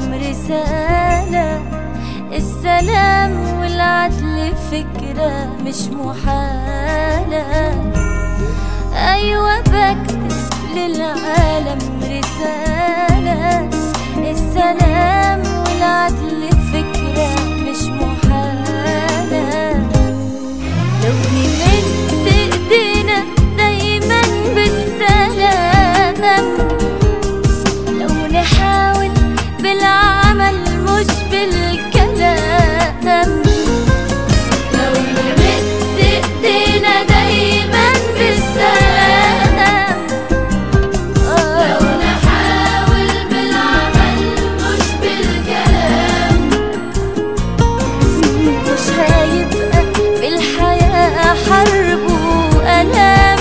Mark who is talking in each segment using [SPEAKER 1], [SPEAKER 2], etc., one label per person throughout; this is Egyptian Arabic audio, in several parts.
[SPEAKER 1] رسالة السلام والعدل فكرة مش محالة أيوة بكتب للعالم رسالة السلام والعدل فكرة مش محالة لو نمد ايدينا دايما بالسلام لو نحاول بالعمل مش بالكلام لو نمد ايدينا دايما بالسلام لو نحاول بالعمل مش بالكلام مش هيبقى في الحياة حرب وألام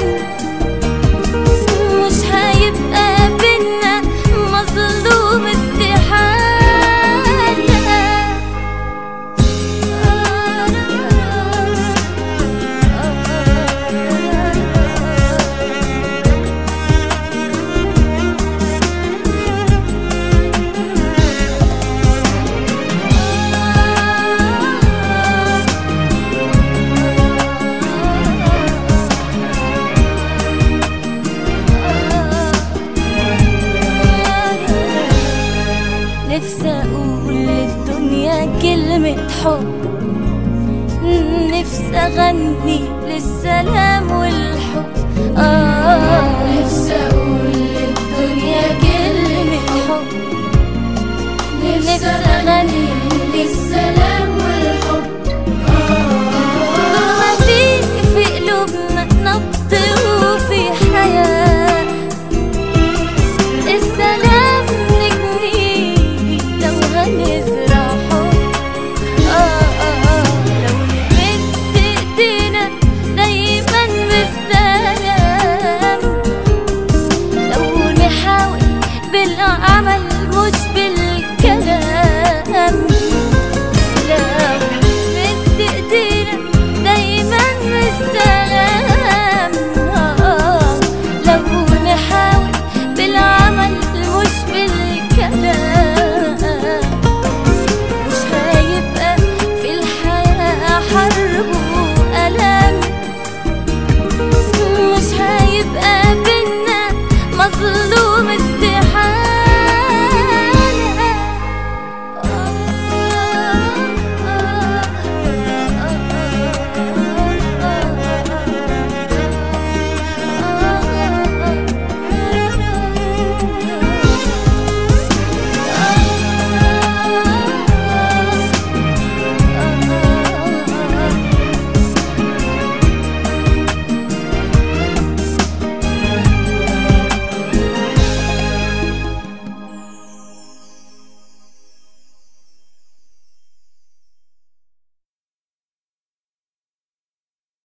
[SPEAKER 1] مش هيبقى بينا مظلوم استحالة نفسي اقول للدنيا كلمة حب نفسي اغني للسلام والحب اه
[SPEAKER 2] نفسي أقول للدنيا كلمة
[SPEAKER 1] حب
[SPEAKER 2] نفسي أغني للسلام